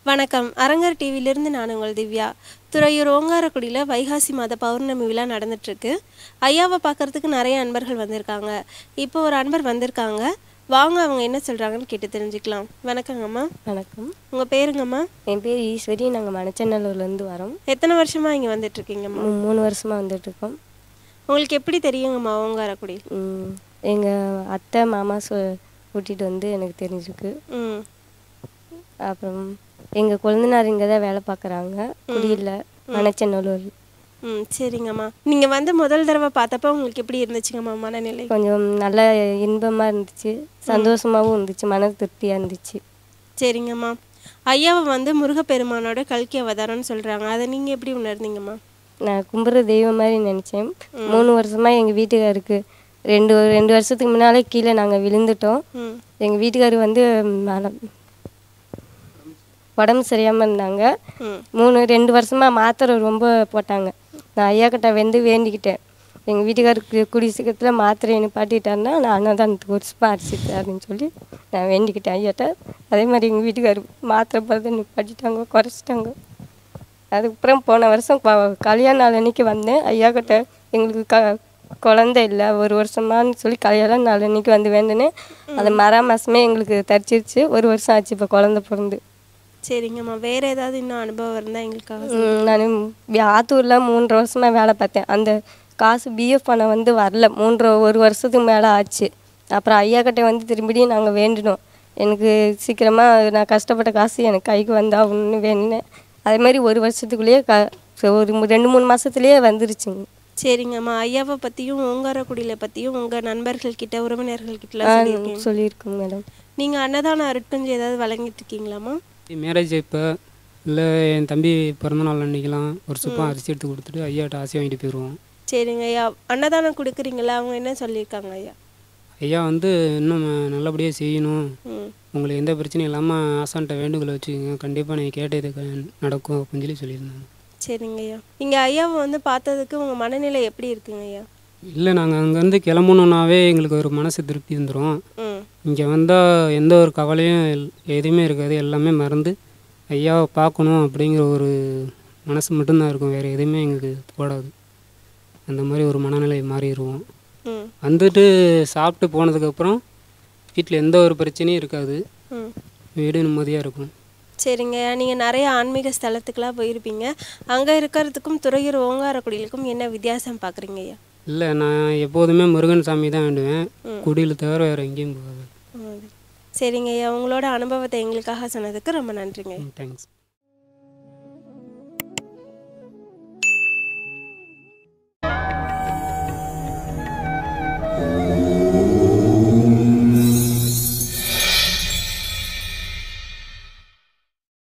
வணக்கம் அரங்கர் டிவியிலிருந்து நான் உங்கள் திவ்யா துறையூர் ஓங்காரக்குடியில் வைகாசி மாத பௌர்ணமி விழா நடந்துட்டுருக்கு ஐயாவை பார்க்கறதுக்கு நிறைய அன்பர்கள் வந்திருக்காங்க இப்போ ஒரு அன்பர் வந்திருக்காங்க வாங்க அவங்க என்ன சொல்கிறாங்கன்னு கேட்டு தெரிஞ்சுக்கலாம் வணக்கங்கம்மா வணக்கம் உங்கள் பேருங்கம்மா என் பேர் ஈஸ்வரி நாங்கள் மணச்சநல்லூர்லேருந்து வரோம் எத்தனை வருஷமாக இங்கே வந்துட்டுருக்கீங்கம்மா மூ- மூணு வருஷமாக வந்துட்டுருக்கோம் உங்களுக்கு எப்படி தெரியுங்கம்மா ஓங்காரக்குடி எங்கள் அத்தை மாமா சொ கூட்டிகிட்டு வந்து எனக்கு தெரிஞ்சிருக்கு ம் அப்புறம் எங்கள் குழந்தைனார் இங்கே தான் வேலை பார்க்குறாங்க குடியில் மணச்சநல்லூர் ம் சரிங்கம்மா நீங்கள் வந்து முதல் தடவை பார்த்தப்ப உங்களுக்கு எப்படி இருந்துச்சுங்கம்மா மனநிலை கொஞ்சம் நல்ல இன்பமாக இருந்துச்சு சந்தோஷமாகவும் இருந்துச்சு மன திருப்தியாக இருந்துச்சு சரிங்கம்மா ஐயாவை வந்து முருகப்பெருமானோட கல்கி அவதாரம்னு சொல்கிறாங்க அதை நீங்கள் எப்படி உணர்ந்தீங்கம்மா நான் கும்பிட்ற தெய்வம் மாதிரி நினச்சேன் மூணு வருஷமாக எங்கள் வீட்டுக்காருக்கு ரெண்டு ரெண்டு வருஷத்துக்கு முன்னாலே கீழே நாங்கள் விழுந்துட்டோம் ம் எங்கள் வீட்டுக்கார் வந்து மல- உடம்பு சரியாமல் இருந்தாங்க ம் மூணு ரெண்டு வருஷமாக மாத்திரை ரொம்ப போட்டாங்க நான் ஐயா கிட்ட வந்து வேண்டிக்கிட்டேன் எங்கள் வீட்டுக்காருக்கு குடி சீக்கிரத்தில் மாத்திரையை நிப்பாட்டிட்டாருன்னா நான் அன்னதானத்துக்கு ஒரு ஸ்பா அரிசி அப்படின்னு சொல்லி நான் வேண்டிக்கிட்டேன் ஐயாட்ட அதே மாதிரி எங்கள் வீட்டுக்கார் மாத்திரை போகிறத நிப்பாட்டிட்டாங்க குறைச்சிட்டாங்க அதுக்கப்புறம் போன வருஷம் ப- கல்யாண நாள் அன்னைக்கு வந்தேன் ஐயா கிட்ட எங்களுக்கு க குழந்தை இல்லை ஒரு வருஷமான்னு சொல்லி கல்யாண நாள் அன்னைக்கு வந்து வேண்டினேன் அது மரா மாதமே எங்களுக்கு தரிச்சிருச்சு ஒரு வருஷம் ஆச்சு இப்போ குழந்தை பிறந்து சரிங்கம்மா வேற ஏதாவது இன்னும் அனுபவம் இருந்தால் எங்களுக்காக நான் ஆத்தூரில் மூன்றரை வருஷமாக வேலை பார்த்தேன் அந்த காசு பிஎஃப் பணம் வந்து வரல மூன்றரை ஒரு வருஷத்துக்கு மேலே ஆச்சு அப்புறம் ஐயா கிட்ட வந்து திரும்பியும் நாங்கள் வேண்டினோம் எனக்கு சீக்கிரமாக நான் கஷ்டப்பட்ட காசு எனக்கு கைக்கு வந்தாகணும்னு வேண்டினேன் அதே மாதிரி ஒரு வருஷத்துக்குள்ளேயே க ஒரு மு- ரெண்டு மூணு மாதத்துலேயே வந்துருச்சுங்க சரிங்கம்மா ஐயாவை பற்றியும் ஓங்காரக்குடியில் பற்றியும் உங்கள் நண்பர்கள் கிட்ட உறவினர்கள் ஆ, கிட்டலாம் சொல்லியிருக்கீங்க சொல்லியிருக்கோங்க மேடம் நீங்கள் அன்னதான அருட்கஞ்சி ஏதாவது வழங்கிட்டு இருக்கீங்களாம்மா மேரேஜ் இப்போ இல்லை என் தம்பி பிறந்தநாள் அன்னைக்கெல்லாம் ஒரு சுப்பம் அரிசி எடுத்து கொடுத்துட்டு ஐயாட்ட ஆசை வாங்கிட்டு போயிடுவோம் சரிங்க ஐயா அன்னதானம் கொடுக்குறீங்களா அவங்க என்ன சொல்லியிருக்காங்க ஐயா ஐயா வந்து இன்னும் நல்லபடியாக செய்யணும் ம் உங்களுக்கு எந்த பிரச்சனையும் இல்லாமல் ஆசான்ட்ட வேண்டுகோளை வச்சுக்கோங்க கண்டிப்பாக நீங்கள் கேட்டது க- நடக்கும் அப்படின்னு சொல்லி சொல்லியிருந்தாங்க சரிங்க ஐயா இங்கே ஐயாவை வந்து பார்த்ததுக்கு உங்கள் மனநிலை எப்படி இருக்குங்க ஐயா இல்லை நாங்கள் அங்கேருந்து கிளம்பணுன்னாவே எங்களுக்கு ஒரு மனசு திருப்தி வந்துடும் ம் இங்கே வந்தால் எந்த ஒரு கவலையும் எல்- எதுவுமே இருக்காது எல்லாமே மறந்து ஐயாவை பார்க்கணும் அப்படிங்கிற ஒரு மனசு மட்டும்தான் இருக்கும் வேறு எதுவுமே எங்களுக்கு போடாது அந்த மாதிரி ஒரு மனநிலை மாறிடுவோம் ம் வந்துட்டு சாப்பிட்டு போனதுக்கப்புறம் வீட்டில் எந்த ஒரு பிரச்சனையும் இருக்காது ம் வீடு நிம்மதியாக இருக்கும் சரிங்க நீங்கள் நிறைய ஆன்மீக ஸ்தலத்துக்கெலாம் போயிருப்பீங்க அங்கே இருக்கிறதுக்கும் துறையூர் ஓங்காரக்குடியிலுக்கும் என்ன வித்தியாசம் பார்க்குறீங்க ஐயா இல்லை நான் எப்போதுமே முருகன் சாமி தான் வேண்டுவேன் ம். குடியில் தவிர வேறு எங்கேயும் போகாது ம். சரிங்க ஐயா உங்களோட அனுபவத்தை எங்களுக்காக சொன்னதுக்கு ரொம்ப நன்றிங்க ஐயா. தேங்க்ஸ்